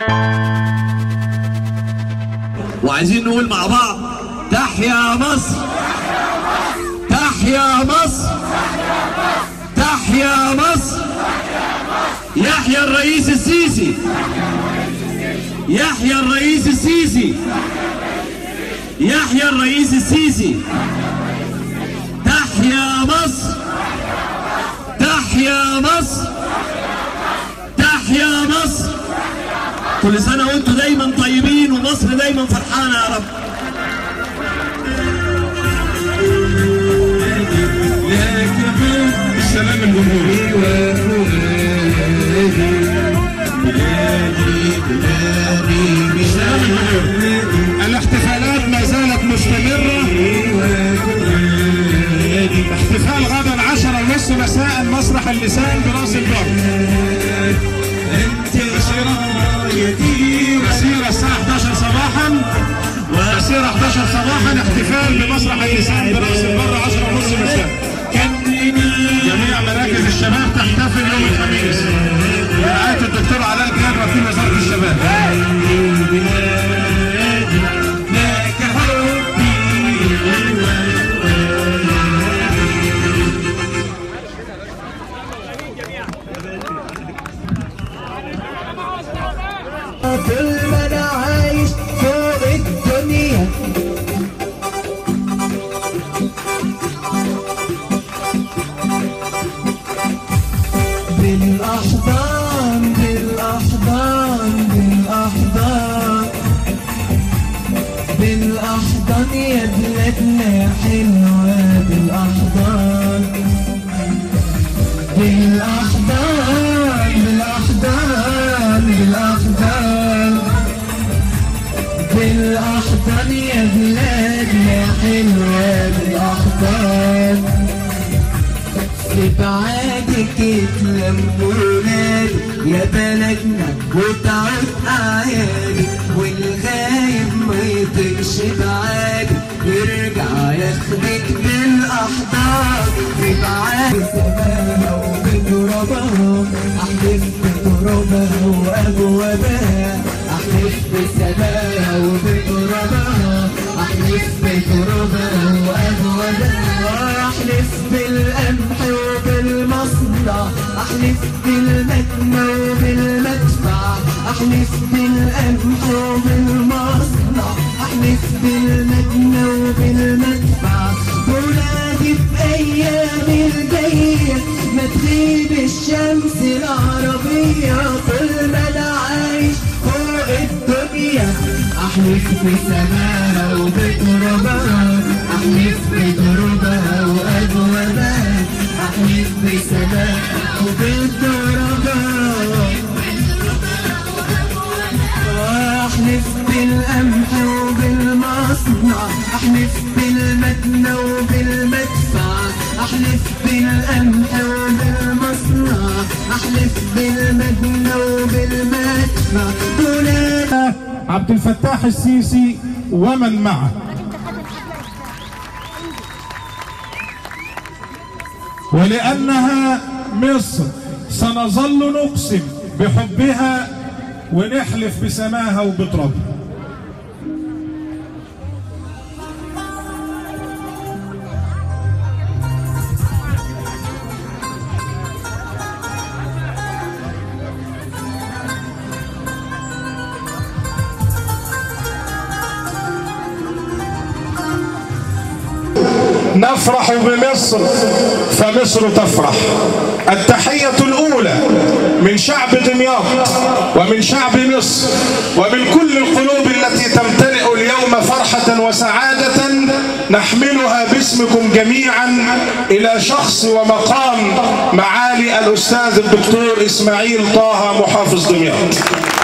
وعايزين نقول مع بعض تحيا مصر تحيا مصر تحيا مصر يحيى الرئيس السيسي يحيى الرئيس السيسي يحيى الرئيس السيسي تحيا مصر تحيا مصر تحيا مصر كل سنة وانتم دايما طيبين ومصر دايما فرحانة يا رب السلام الجمهوري الاحتفالات ما زالت مستمرة احتفال غدا عشرة ونص مساء مسرح اللسان براس البر مسيرة الساعة 11 صباحا مسيرة 11 صباحا احتفال بمسرح اللسان براس البر 10 ونص مساء جميع مراكز الشباب تحتفل يوم الخميس برعاية الدكتور علاء جاب وكيل وزارة الشباب طول ما انا عايش فوق الدنيا بالاحضان بالاحضان بالاحضان بالاحضان يا بلادنا حلوه بالاحضان بالاحضان بالاحضان بالاحضان بالاحضان يا بلادنا حلوه بالاحضان في بعادك يتلموا ولادي يا بلدنا وتعب اعيادي والغايب ما يطيقش بعادي يرجع ياخدك بالاحضان في بعادي سماها وبترابها احلف بترابها وابوابها احلف بسماها وبترابها احلف بترابها وابوابها احلف بالقمح وبالمصنع احلف بالمكنة وبالمدفع احلف بالقمح وبالمصنع احلف بالمكنة وبالمدفع ولادي في ايام الجاية ما تغيب الشمس العربية طول ما انا عايش فوق الدنيا احلف بسماها وبترابها احلف بترابها وابوابها احلف بسماها وبترابها واحلف بالقمح وبالمصنع احلف بالمكنة وبالمدفع احلف بالقمح وبالمصنع احلف بالمكنة وبالمدفع دولاب عبد الفتاح السيسي ومن معه ولأنها مصر سنظل نقسم بحبها ونحلف بسماها وبترابها نفرح بمصر فمصر تفرح التحية الأولى من شعب دمياط ومن شعب مصر ومن كل القلوب التي تمتلئ اليوم فرحة وسعادة نحملها باسمكم جميعا إلى شخص ومقام معالي الأستاذ الدكتور إسماعيل طه محافظ دمياط